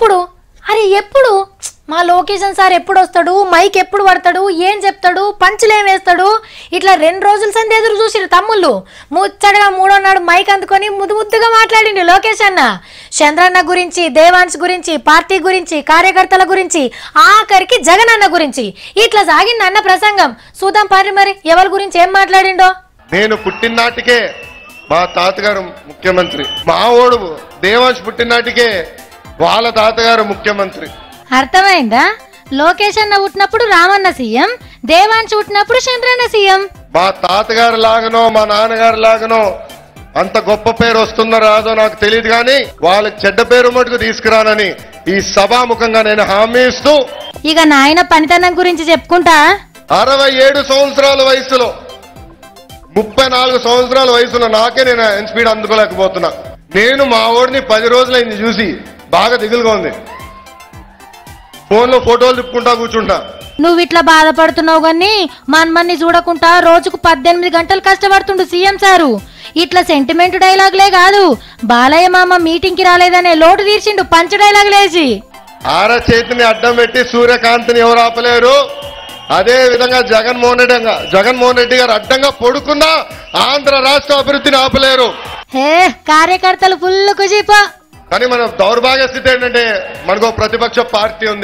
ఎప్పుడు అరే ఎప్పుడు మా లొకేషన్ సార్ ఎప్పుడు వస్తాడు మైక్ ఎప్పుడు పడతాడు ఏం చెప్తాడు పంచులు ఏం వేస్తాడు ఇట్లా రెండు రోజుల సంది ఎదురు చూసిరు తమ్ముళ్ళు ముచ్చటగా మూడో నాడు మైక్ అందుకొని ముద్దు ముద్దుగా మాట్లాడిండు లోకేష్ అన్న చంద్రన్న గురించి దేవాన్స్ గురించి పార్టీ గురించి కార్యకర్తల గురించి ఆఖరికి జగన్ అన్న గురించి ఇట్లా సాగింది అన్న ప్రసంగం చూద్దాం పారి మరి ఎవరి గురించి ఏం మాట్లాడిండో నేను పుట్టినాటికే మా తాతగారు ముఖ్యమంత్రి మా ఓడు దేవాంశ్ పుట్టినాటికే వాళ్ళ తాతగారు ముఖ్యమంత్రి అర్థమైందా లోకేష్ అన్న పుట్టినప్పుడు రామన్న సీఎం దేవాన్స్ పుట్టినప్పుడు చంద్రన్న సీఎం మా తాతగారు లాగనో మా నాన్నగారు లాగనో అంత గొప్ప పేరు వస్తుందో రాదో నాకు తెలియదు కానీ వాళ్ళకి చెడ్డ పేరు మటుకు తీసుకురానని ఈ సభాముఖంగా నేను హామీ ఇస్తూ ఇక నాయన పనితనం గురించి చెప్పుకుంటా అరవై ఏడు సంవత్సరాల వయసులో ముప్పై నాలుగు సంవత్సరాల వయసులో నాకే నేను స్పీడ్ అందుకోలేకపోతున్నా నేను మా ఓడిని పది రోజులైంది చూసి బాగా దిగులుగా ఉంది ఫోన్లో ఫోటోలు తిప్పుకుంటా కూర్చుంటా నువ్వు ఇట్లా బాధపడుతున్నావు గాని మన్మన్ని చూడకుండా రోజుకు పద్దెనిమిది గంటలు కష్టపడుతుండు సీఎం సారు ఇట్లా సెంటిమెంట్ డైలాగులే కాదు బాలయ్య మామ మీటింగ్ కి రాలేదనే లోటు తీర్చిండు పంచ డైలాగ్ లేచి ఆర చేతిని అడ్డం పెట్టి సూర్యకాంతిని ఎవరు ఆపలేరు అదే విధంగా జగన్మోహన్ రెడ్డి గా- జగన్మోహన్ రెడ్డి గారు అడ్డంగా పడుకున్నా ఆంధ్ర రాష్ట్ర అభివృద్ధిని ఆపలేరు హే కార్యకర్తలు ఫుల్ కుజిపో కానీ మన దౌర్భాగ్య స్థితి ఏంటంటే మనకు ఒక ప్రతిపక్ష పార్టీ ఉంది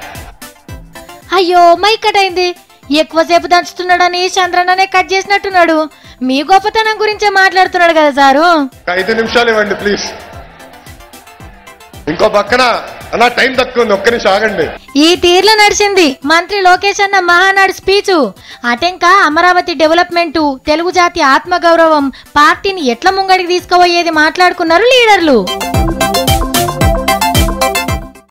అయ్యో మైక్ కట్ అయింది ఎక్కువసేపు దంచుతున్నాడని చంద్రన్ననే కట్ చేసినట్టున్నాడు మీ గొప్పతనం గురించే మాట్లాడుతున్నాడు కదా సారు ఒక ఐదు నిమిషాలు ఇవ్వండి ప్లీజ్ ఇంకో పక్కన అన్న టైం తక్కువ ఉంది ఒక్క నిమిషం ఆగండి ఈ తీర్లో నడిచింది మంత్రి లోకేష్ అన్న మహానాడు స్పీచు అటెంక అమరావతి డెవలప్మెంట్ తెలుగు జాతి ఆత్మగౌరవం పార్టీని ఎట్ల ముంగడికి తీసుకుపోయేది మాట్లాడుకున్నారు లీడర్లు